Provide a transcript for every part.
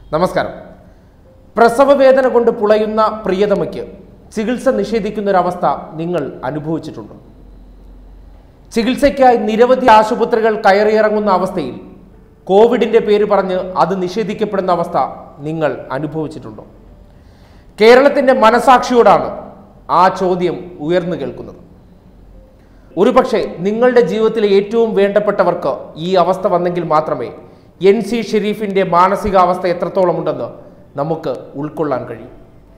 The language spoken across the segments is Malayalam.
നമസ്കാരം പ്രസവ വേദന കൊണ്ട് പുളയുന്ന പ്രിയതമയ്ക്ക് ചികിത്സ നിഷേധിക്കുന്ന ഒരവസ്ഥ നിങ്ങൾ അനുഭവിച്ചിട്ടുണ്ടോ ചികിത്സയ്ക്കായി നിരവധി ആശുപത്രികൾ കയറിയിറങ്ങുന്ന അവസ്ഥയിൽ കോവിഡിന്റെ പേര് പറഞ്ഞ് അത് നിഷേധിക്കപ്പെടുന്ന അവസ്ഥ നിങ്ങൾ അനുഭവിച്ചിട്ടുണ്ടോ കേരളത്തിന്റെ മനസാക്ഷിയോടാണ് ആ ചോദ്യം ഉയർന്നു കേൾക്കുന്നത് ഒരുപക്ഷെ നിങ്ങളുടെ ജീവിതത്തിലെ ഏറ്റവും വേണ്ടപ്പെട്ടവർക്ക് ഈ അവസ്ഥ വന്നെങ്കിൽ മാത്രമേ എൻ സി ഷെരീഫിന്റെ മാനസികാവസ്ഥ എത്രത്തോളം ഉണ്ടെന്ന് നമുക്ക് ഉൾക്കൊള്ളാൻ കഴിയും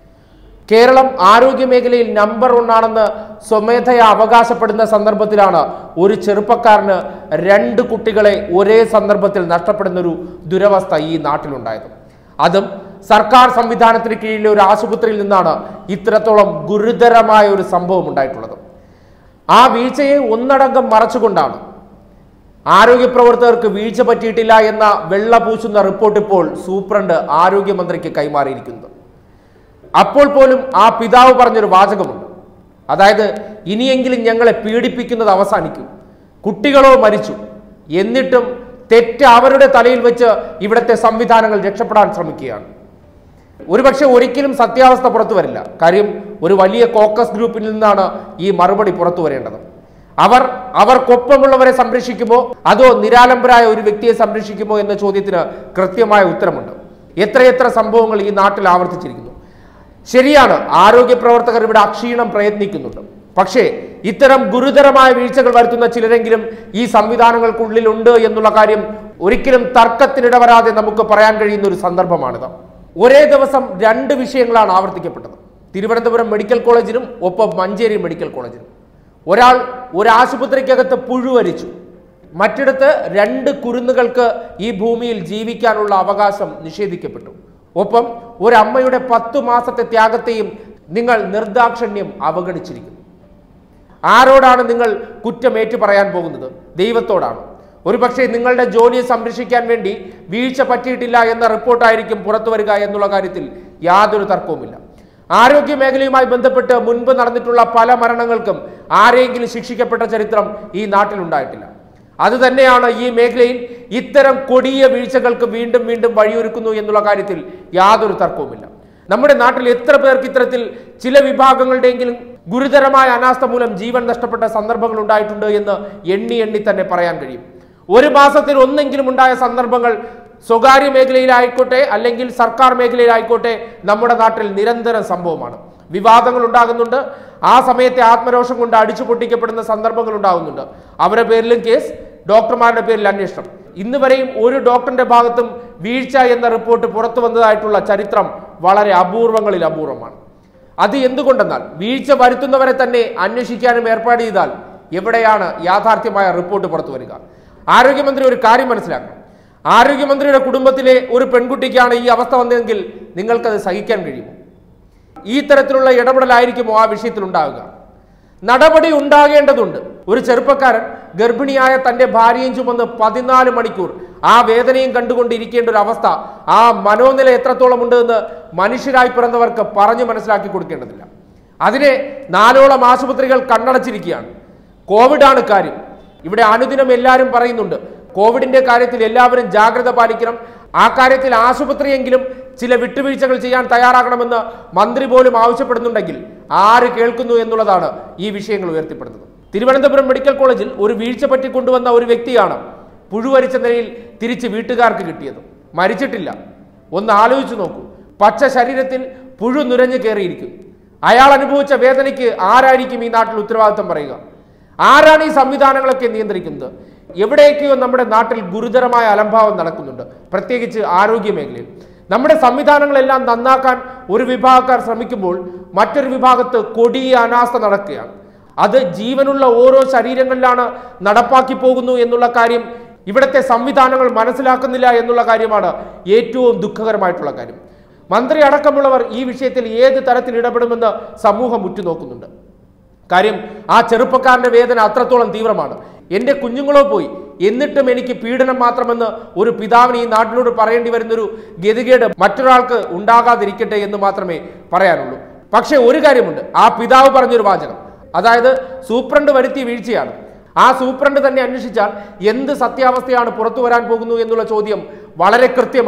കേരളം ആരോഗ്യ മേഖലയിൽ നമ്പർ ഒന്നാണെന്ന് സ്വമേധയ അവകാശപ്പെടുന്ന സന്ദർഭത്തിലാണ് ഒരു ചെറുപ്പക്കാരന് രണ്ട് കുട്ടികളെ ഒരേ സന്ദർഭത്തിൽ നഷ്ടപ്പെടുന്ന ഒരു ദുരവസ്ഥ ഈ നാട്ടിലുണ്ടായത് അതും സർക്കാർ സംവിധാനത്തിന് കീഴിലെ ഒരു ആശുപത്രിയിൽ നിന്നാണ് ഇത്രത്തോളം ഗുരുതരമായ ഒരു സംഭവം ഉണ്ടായിട്ടുള്ളത് ആ വീഴ്ചയെ ഒന്നടങ്കം മറച്ചുകൊണ്ടാണ് ആരോഗ്യ പ്രവർത്തകർക്ക് വീഴ്ച പറ്റിയിട്ടില്ല എന്ന വെള്ള പൂശുന്ന റിപ്പോർട്ട് ഇപ്പോൾ സൂപ്രണ്ട് ആരോഗ്യമന്ത്രിക്ക് കൈമാറിയിരിക്കുന്നത് അപ്പോൾ പോലും ആ പിതാവ് പറഞ്ഞൊരു വാചകമുണ്ട് അതായത് ഇനിയെങ്കിലും ഞങ്ങളെ പീഡിപ്പിക്കുന്നത് അവസാനിക്കും കുട്ടികളോ മരിച്ചു എന്നിട്ടും തെറ്റ് അവരുടെ തലയിൽ വെച്ച് ഇവിടുത്തെ സംവിധാനങ്ങൾ രക്ഷപ്പെടാൻ ശ്രമിക്കുകയാണ് ഒരുപക്ഷെ ഒരിക്കലും സത്യാവസ്ഥ പുറത്തു വരില്ല കാര്യം ഒരു വലിയ കോക്കസ് ഗ്രൂപ്പിൽ നിന്നാണ് ഈ മറുപടി പുറത്തു വരേണ്ടത് അവർ അവർക്കൊപ്പമുള്ളവരെ സംരക്ഷിക്കുമോ അതോ നിരാലംബരായ ഒരു വ്യക്തിയെ സംരക്ഷിക്കുമോ എന്ന ചോദ്യത്തിന് കൃത്യമായ ഉത്തരമുണ്ട് എത്രയെത്ര സംഭവങ്ങൾ ഈ നാട്ടിൽ ആവർത്തിച്ചിരിക്കുന്നു ശരിയാണ് ആരോഗ്യ പ്രവർത്തകർ ഇവിടെ അക്ഷീണം പ്രയത്നിക്കുന്നുണ്ട് പക്ഷേ ഇത്തരം ഗുരുതരമായ വീഴ്ചകൾ വരുത്തുന്ന ചിലരെങ്കിലും ഈ സംവിധാനങ്ങൾക്കുള്ളിൽ ഉണ്ട് എന്നുള്ള കാര്യം ഒരിക്കലും തർക്കത്തിനിടവരാതെ നമുക്ക് പറയാൻ കഴിയുന്ന ഒരു സന്ദർഭമാണിത് ഒരേ ദിവസം രണ്ട് വിഷയങ്ങളാണ് ആവർത്തിക്കപ്പെട്ടത് തിരുവനന്തപുരം മെഡിക്കൽ കോളേജിലും ഒപ്പം മഞ്ചേരി മെഡിക്കൽ കോളേജിലും ഒരാൾ ഒരു ആശുപത്രിക്കകത്ത് പുഴുവരിച്ചു മറ്റിടത്ത് രണ്ട് കുരുന്നുകൾക്ക് ഈ ഭൂമിയിൽ ജീവിക്കാനുള്ള അവകാശം നിഷേധിക്കപ്പെട്ടു ഒപ്പം ഒരമ്മയുടെ പത്തു മാസത്തെ ത്യാഗത്തെയും നിങ്ങൾ നിർദാക്ഷിണ്യം അവഗണിച്ചിരിക്കുന്നു ആരോടാണ് നിങ്ങൾ കുറ്റമേറ്റു പറയാൻ പോകുന്നത് ദൈവത്തോടാണ് ഒരുപക്ഷെ നിങ്ങളുടെ ജോലിയെ സംരക്ഷിക്കാൻ വേണ്ടി വീഴ്ച പറ്റിയിട്ടില്ല എന്ന റിപ്പോർട്ടായിരിക്കും പുറത്തു വരിക എന്നുള്ള കാര്യത്തിൽ യാതൊരു തർക്കവുമില്ല ആരോഗ്യ മേഖലയുമായി ബന്ധപ്പെട്ട് മുൻപ് നടന്നിട്ടുള്ള പല മരണങ്ങൾക്കും ആരെങ്കിലും ശിക്ഷിക്കപ്പെട്ട ചരിത്രം ഈ നാട്ടിലുണ്ടായിട്ടില്ല അത് തന്നെയാണ് ഈ മേഖലയിൽ ഇത്തരം കൊടിയ വീഴ്ചകൾക്ക് വീണ്ടും വീണ്ടും വഴിയൊരുക്കുന്നു എന്നുള്ള കാര്യത്തിൽ യാതൊരു തർക്കവുമില്ല നമ്മുടെ നാട്ടിൽ എത്ര പേർക്ക് ഇത്തരത്തിൽ ചില വിഭാഗങ്ങളുടെയെങ്കിലും ഗുരുതരമായ അനാസ്ഥ മൂലം ജീവൻ നഷ്ടപ്പെട്ട സന്ദർഭങ്ങൾ ഉണ്ടായിട്ടുണ്ട് എന്ന് എണ്ണി എണ്ണി തന്നെ പറയാൻ കഴിയും ഒരു മാസത്തിൽ ഒന്നെങ്കിലും ഉണ്ടായ സന്ദർഭങ്ങൾ സ്വകാര്യ മേഖലയിലായിക്കോട്ടെ അല്ലെങ്കിൽ സർക്കാർ മേഖലയിലായിക്കോട്ടെ നമ്മുടെ നാട്ടിൽ നിരന്തരം സംഭവമാണ് വിവാദങ്ങൾ ഉണ്ടാകുന്നുണ്ട് ആ സമയത്തെ ആത്മരോഷം കൊണ്ട് അടിച്ചു പൊട്ടിക്കപ്പെടുന്ന സന്ദർഭങ്ങൾ ഉണ്ടാകുന്നുണ്ട് അവരുടെ പേരിലും കേസ് ഡോക്ടർമാരുടെ പേരിൽ അന്വേഷണം ഇന്ന് വരെയും ഒരു ഡോക്ടറിന്റെ ഭാഗത്തും വീഴ്ച എന്ന റിപ്പോർട്ട് പുറത്തു വന്നതായിട്ടുള്ള ചരിത്രം വളരെ അപൂർവങ്ങളിൽ അപൂർവമാണ് അത് എന്തുകൊണ്ടെന്നാൽ വീഴ്ച വരുത്തുന്നവരെ തന്നെ അന്വേഷിക്കാനും ഏർപ്പാട് ചെയ്താൽ എവിടെയാണ് യാഥാർത്ഥ്യമായ റിപ്പോർട്ട് പുറത്തു വരിക ആരോഗ്യമന്ത്രി ഒരു കാര്യം മനസ്സിലാക്കണം ആരോഗ്യമന്ത്രിയുടെ കുടുംബത്തിലെ ഒരു പെൺകുട്ടിക്കാണ് ഈ അവസ്ഥ വന്നതെങ്കിൽ നിങ്ങൾക്കത് സഹിക്കാൻ കഴിയുമോ ഈ തരത്തിലുള്ള ഇടപെടലായിരിക്കുമോ ആ വിഷയത്തിൽ ഉണ്ടാവുക നടപടി ഉണ്ടാകേണ്ടതുണ്ട് ഒരു ചെറുപ്പക്കാരൻ ഗർഭിണിയായ തന്റെ ഭാര്യയും ചുമന്ന് പതിനാല് മണിക്കൂർ ആ വേദനയും കണ്ടുകൊണ്ടിരിക്കേണ്ട ഒരു അവസ്ഥ ആ മനോനില എത്രത്തോളം ഉണ്ട് എന്ന് മനുഷ്യരായി പിറന്നവർക്ക് പറഞ്ഞു മനസ്സിലാക്കി കൊടുക്കേണ്ടതില്ല അതിനെ നാലോളം ആശുപത്രികൾ കണ്ണടച്ചിരിക്കുകയാണ് കോവിഡാണ് കാര്യം ഇവിടെ അനുദിനം എല്ലാവരും പറയുന്നുണ്ട് കോവിഡിന്റെ കാര്യത്തിൽ എല്ലാവരും ജാഗ്രത പാലിക്കണം ആ കാര്യത്തിൽ ആശുപത്രിയെങ്കിലും ചില വിട്ടുവീഴ്ചകൾ ചെയ്യാൻ തയ്യാറാകണമെന്ന് മന്ത്രി പോലും ആവശ്യപ്പെടുന്നുണ്ടെങ്കിൽ ആര് കേൾക്കുന്നു എന്നുള്ളതാണ് ഈ വിഷയങ്ങൾ ഉയർത്തിപ്പെടുന്നത് തിരുവനന്തപുരം മെഡിക്കൽ കോളേജിൽ ഒരു വീഴ്ച പറ്റി കൊണ്ടുവന്ന ഒരു വ്യക്തിയാണ് പുഴുവരിച്ച നിലയിൽ തിരിച്ച് വീട്ടുകാർക്ക് കിട്ടിയത് മരിച്ചിട്ടില്ല ഒന്ന് ആലോചിച്ചു നോക്കൂ പച്ച ശരീരത്തിൽ പുഴു നുരഞ്ഞു കയറിയിരിക്കുന്നു അയാൾ അനുഭവിച്ച വേദനയ്ക്ക് ആരായിരിക്കും ഈ നാട്ടിൽ ഉത്തരവാദിത്തം പറയുക ആരാണ് ഈ സംവിധാനങ്ങളൊക്കെ നിയന്ത്രിക്കുന്നത് എവിടെയൊക്കെയോ നമ്മുടെ നാട്ടിൽ ഗുരുതരമായ അലംഭാവം നടക്കുന്നുണ്ട് പ്രത്യേകിച്ച് ആരോഗ്യ മേഖലയിൽ നമ്മുടെ സംവിധാനങ്ങളെല്ലാം നന്നാക്കാൻ ഒരു വിഭാഗക്കാർ ശ്രമിക്കുമ്പോൾ മറ്റൊരു വിഭാഗത്ത് കൊടിയ അനാസ്ഥ നടക്കുകയാണ് അത് ജീവനുള്ള ഓരോ ശരീരങ്ങളിലാണ് നടപ്പാക്കി പോകുന്നു എന്നുള്ള കാര്യം ഇവിടുത്തെ സംവിധാനങ്ങൾ മനസ്സിലാക്കുന്നില്ല എന്നുള്ള കാര്യമാണ് ഏറ്റവും ദുഃഖകരമായിട്ടുള്ള കാര്യം മന്ത്രി അടക്കമുള്ളവർ ഈ വിഷയത്തിൽ ഏത് തരത്തിൽ ഇടപെടുമെന്ന് സമൂഹം ഉറ്റുനോക്കുന്നുണ്ട് കാര്യം ആ ചെറുപ്പക്കാരന്റെ വേദന അത്രത്തോളം തീവ്രമാണ് എൻ്റെ കുഞ്ഞുങ്ങളോ പോയി എന്നിട്ടും എനിക്ക് പീഡനം മാത്രമെന്ന് ഒരു പിതാവിന് ഈ നാട്ടിലോട് പറയേണ്ടി വരുന്നൊരു ഗതികേട് മറ്റൊരാൾക്ക് ഉണ്ടാകാതിരിക്കട്ടെ എന്ന് മാത്രമേ പറയാനുള്ളൂ പക്ഷേ ഒരു കാര്യമുണ്ട് ആ പിതാവ് പറഞ്ഞൊരു വാചകം അതായത് സൂപ്രണ്ട് വരുത്തിയ വീഴ്ചയാണ് ആ സൂപ്രണ്ട് തന്നെ അന്വേഷിച്ചാൽ എന്ത് സത്യാവസ്ഥയാണ് പുറത്തു വരാൻ പോകുന്നു എന്നുള്ള ചോദ്യം വളരെ കൃത്യമാണ്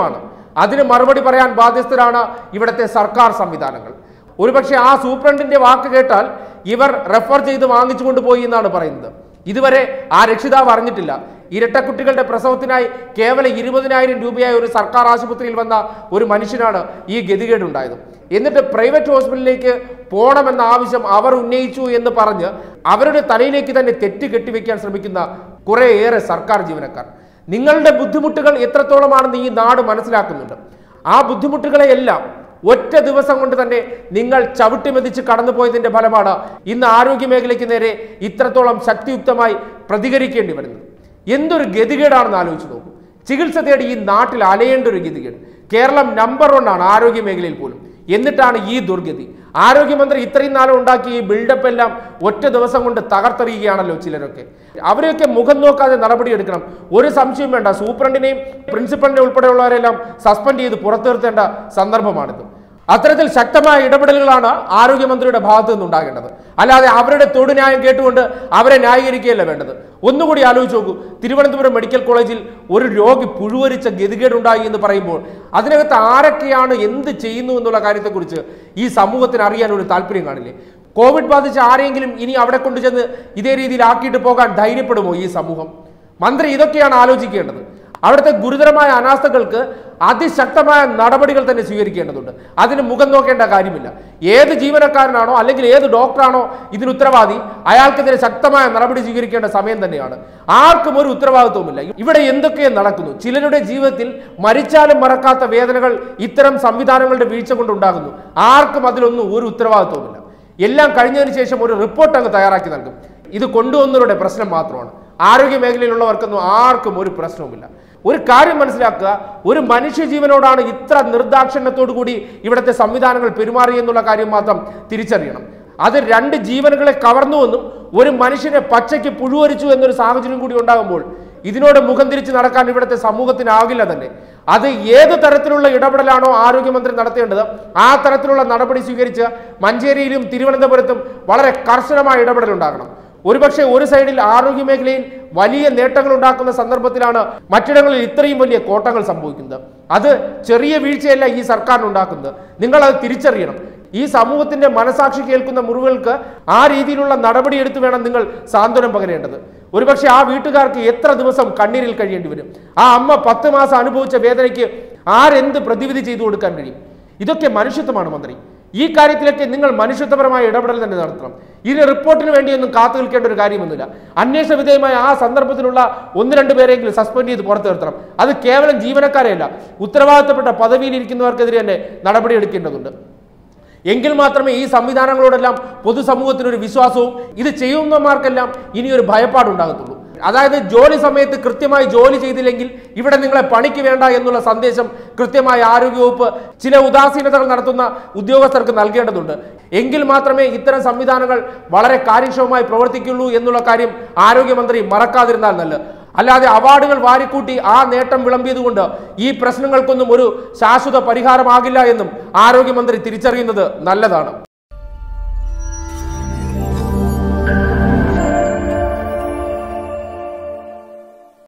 അതിന് മറുപടി പറയാൻ ബാധ്യസ്ഥരാണ് ഇവിടുത്തെ സർക്കാർ സംവിധാനങ്ങൾ ഒരുപക്ഷെ ആ സൂപ്രണ്ടിന്റെ വാക്ക് കേട്ടാൽ ഇവർ റെഫർ ചെയ്ത് വാങ്ങിച്ചു കൊണ്ടുപോയി എന്നാണ് പറയുന്നത് ഇതുവരെ ആ രക്ഷിതാവ് അറിഞ്ഞിട്ടില്ല ഇരട്ടക്കുട്ടികളുടെ പ്രസവത്തിനായി കേവലം ഇരുപതിനായിരം രൂപയായി ഒരു സർക്കാർ ആശുപത്രിയിൽ വന്ന ഒരു മനുഷ്യനാണ് ഈ ഗതികേടുണ്ടായത് എന്നിട്ട് പ്രൈവറ്റ് ഹോസ്പിറ്റലിലേക്ക് പോകണമെന്ന ആവശ്യം അവർ ഉന്നയിച്ചു എന്ന് പറഞ്ഞ് അവരുടെ തലയിലേക്ക് തന്നെ തെറ്റ് കെട്ടിവെക്കാൻ ശ്രമിക്കുന്ന കുറേയേറെ സർക്കാർ ജീവനക്കാർ നിങ്ങളുടെ ബുദ്ധിമുട്ടുകൾ എത്രത്തോളമാണെന്ന് ഈ നാട് മനസ്സിലാക്കുന്നുണ്ട് ആ ബുദ്ധിമുട്ടുകളെയെല്ലാം ഒറ്റ ദിവസം കൊണ്ട് തന്നെ നിങ്ങൾ ചവിട്ടിമെതിച്ച് കടന്നുപോയതിന്റെ ഫലമാണ് ഇന്ന് ആരോഗ്യ മേഖലയ്ക്ക് നേരെ ഇത്രത്തോളം ശക്തിയുക്തമായി പ്രതികരിക്കേണ്ടി വരുന്നത് എന്തൊരു ഗതികേടാണെന്ന് ആലോചിച്ച് നോക്കൂ ചികിത്സ തേടി ഈ നാട്ടിൽ അലയേണ്ട ഒരു ഗതികേട് കേരളം നമ്പർ വൺ ആണ് ആരോഗ്യ മേഖലയിൽ പോലും എന്നിട്ടാണ് ഈ ദുർഗതി ആരോഗ്യമന്ത്രി ഇത്രയും നാളും ഉണ്ടാക്കിയ ഈ ബിൽഡപ്പ് എല്ലാം ഒറ്റ ദിവസം കൊണ്ട് തകർത്തെറിയുകയാണല്ലോ ചിലരൊക്കെ അവരെയൊക്കെ മുഖം നോക്കാതെ നടപടിയെടുക്കണം ഒരു സംശയവും വേണ്ട സൂപ്രണ്ടിനെയും പ്രിൻസിപ്പലിനെ ഉൾപ്പെടെയുള്ളവരെല്ലാം സസ്പെൻഡ് ചെയ്ത് പുറത്തു നിർത്തേണ്ട സന്ദർഭമാണിത് അത്തരത്തിൽ ശക്തമായ ഇടപെടലുകളാണ് ആരോഗ്യമന്ത്രിയുടെ ഭാഗത്തു നിന്നുണ്ടാകേണ്ടത് അല്ലാതെ അവരുടെ തൊടുന്യായം കേട്ടുകൊണ്ട് അവരെ ന്യായീകരിക്കുകയല്ല വേണ്ടത് ഒന്നുകൂടി ആലോചിച്ച് നോക്കൂ തിരുവനന്തപുരം മെഡിക്കൽ കോളേജിൽ ഒരു രോഗി പുഴുവരിച്ച ഗതികേടുണ്ടായി എന്ന് പറയുമ്പോൾ അതിനകത്ത് ആരൊക്കെയാണ് എന്ത് ചെയ്യുന്നു എന്നുള്ള കാര്യത്തെക്കുറിച്ച് ഈ സമൂഹത്തിന് അറിയാൻ ഒരു താല്പര്യം കാണില്ലേ കോവിഡ് ബാധിച്ച ആരെങ്കിലും ഇനി അവിടെ കൊണ്ടുചെന്ന് ഇതേ രീതിയിൽ ആക്കിയിട്ട് പോകാൻ ധൈര്യപ്പെടുമോ ഈ സമൂഹം മന്ത്രി ഇതൊക്കെയാണ് ആലോചിക്കേണ്ടത് അവിടുത്തെ ഗുരുതരമായ അനാസ്ഥകൾക്ക് അതിശക്തമായ നടപടികൾ തന്നെ സ്വീകരിക്കേണ്ടതുണ്ട് അതിന് മുഖം നോക്കേണ്ട കാര്യമില്ല ഏത് ജീവനക്കാരനാണോ അല്ലെങ്കിൽ ഏത് ഡോക്ടറാണോ ഇതിന് ഉത്തരവാദി അയാൾക്കെതിരെ ശക്തമായ നടപടി സ്വീകരിക്കേണ്ട സമയം തന്നെയാണ് ആർക്കും ഒരു ഉത്തരവാദിത്വമില്ല ഇവിടെ എന്തൊക്കെ നടക്കുന്നു ചിലരുടെ ജീവിതത്തിൽ മരിച്ചാലും മറക്കാത്ത വേദനകൾ ഇത്തരം സംവിധാനങ്ങളുടെ വീഴ്ച കൊണ്ടുണ്ടാകുന്നു ആർക്കും അതിലൊന്നും ഒരു ഉത്തരവാദിത്വമില്ല എല്ലാം കഴിഞ്ഞതിന് ശേഷം ഒരു റിപ്പോർട്ട് അങ്ങ് തയ്യാറാക്കി നൽകും ഇത് കൊണ്ടുവന്നവരുടെ പ്രശ്നം മാത്രമാണ് ആരോഗ്യ മേഖലയിലുള്ളവർക്കൊന്നും ആർക്കും ഒരു പ്രശ്നവുമില്ല ഒരു കാര്യം മനസ്സിലാക്കുക ഒരു മനുഷ്യജീവനോടാണ് ഇത്ര നിർദാക്ഷിണ്യത്തോടു കൂടി ഇവിടുത്തെ സംവിധാനങ്ങൾ പെരുമാറി എന്നുള്ള കാര്യം മാത്രം തിരിച്ചറിയണം അത് രണ്ട് ജീവനുകളെ കവർന്നുവെന്നും ഒരു മനുഷ്യനെ പച്ചയ്ക്ക് പുഴുവരിച്ചു എന്നൊരു സാഹചര്യം കൂടി ഉണ്ടാകുമ്പോൾ ഇതിനോട് മുഖം തിരിച്ച് നടക്കാൻ ഇവിടുത്തെ സമൂഹത്തിനാകില്ല തന്നെ അത് ഏത് തരത്തിലുള്ള ഇടപെടലാണോ ആരോഗ്യമന്ത്രി നടത്തേണ്ടത് ആ തരത്തിലുള്ള നടപടി സ്വീകരിച്ച് മഞ്ചേരിയിലും തിരുവനന്തപുരത്തും വളരെ കർശനമായ ഇടപെടൽ ഉണ്ടാകണം ഒരുപക്ഷെ ഒരു സൈഡിൽ ആരോഗ്യ മേഖലയിൽ വലിയ നേട്ടങ്ങൾ ഉണ്ടാക്കുന്ന സന്ദർഭത്തിലാണ് മറ്റിടങ്ങളിൽ ഇത്രയും വലിയ കോട്ടങ്ങൾ സംഭവിക്കുന്നത് അത് ചെറിയ വീഴ്ചയല്ല ഈ സർക്കാരിന് ഉണ്ടാക്കുന്നത് നിങ്ങൾ അത് തിരിച്ചറിയണം ഈ സമൂഹത്തിന്റെ മനസാക്ഷി കേൾക്കുന്ന മുറിവുകൾക്ക് ആ രീതിയിലുള്ള നടപടി എടുത്തു വേണം നിങ്ങൾ സാന്ത്വനം പകരേണ്ടത് ഒരുപക്ഷെ ആ വീട്ടുകാർക്ക് എത്ര ദിവസം കണ്ണീരിൽ കഴിയേണ്ടി വരും ആ അമ്മ പത്ത് മാസം അനുഭവിച്ച വേദനയ്ക്ക് ആരെന്ത് പ്രതിവിധി ചെയ്തു കൊടുക്കാൻ കഴിയും ഇതൊക്കെ മനുഷ്യത്വമാണ് മന്ത്രി ഈ കാര്യത്തിലൊക്കെ നിങ്ങൾ മനുഷ്യത്വപരമായ ഇടപെടൽ തന്നെ നടത്തണം ഇതിന് റിപ്പോർട്ടിന് വേണ്ടിയൊന്നും കാത്തു നിൽക്കേണ്ട ഒരു കാര്യമൊന്നുമില്ല അന്വേഷണ വിധേയമായ ആ സന്ദർഭത്തിലുള്ള ഒന്ന് രണ്ട് പേരെങ്കിലും സസ്പെൻഡ് ചെയ്ത് പുറത്തു നിർത്തണം അത് കേവലം ജീവനക്കാരെയല്ല ഉത്തരവാദിത്തപ്പെട്ട പദവിയിലിരിക്കുന്നവർക്കെതിരെ തന്നെ നടപടിയെടുക്കേണ്ടതുണ്ട് എങ്കിൽ മാത്രമേ ഈ സംവിധാനങ്ങളോടെല്ലാം പൊതുസമൂഹത്തിന് ഒരു വിശ്വാസവും ഇത് ചെയ്യുന്നവർക്കെല്ലാം ഇനി ഒരു ഭയപ്പാടുണ്ടാകത്തുള്ളൂ അതായത് ജോലി സമയത്ത് കൃത്യമായി ജോലി ചെയ്തില്ലെങ്കിൽ ഇവിടെ നിങ്ങളെ പണിക്ക് വേണ്ട എന്നുള്ള സന്ദേശം കൃത്യമായി ആരോഗ്യവകുപ്പ് ചില ഉദാസീനതകൾ നടത്തുന്ന ഉദ്യോഗസ്ഥർക്ക് നൽകേണ്ടതുണ്ട് എങ്കിൽ മാത്രമേ ഇത്തരം സംവിധാനങ്ങൾ വളരെ കാര്യക്ഷമമായി പ്രവർത്തിക്കുള്ളൂ എന്നുള്ള കാര്യം ആരോഗ്യമന്ത്രി മറക്കാതിരുന്നാൽ നല്ലത് അല്ലാതെ അവാർഡുകൾ വാരിക്കൂട്ടി ആ നേട്ടം വിളമ്പിയതുകൊണ്ട് ഈ പ്രശ്നങ്ങൾക്കൊന്നും ഒരു ശാശ്വത പരിഹാരമാകില്ല എന്നും ആരോഗ്യമന്ത്രി തിരിച്ചറിയുന്നത് നല്ലതാണ്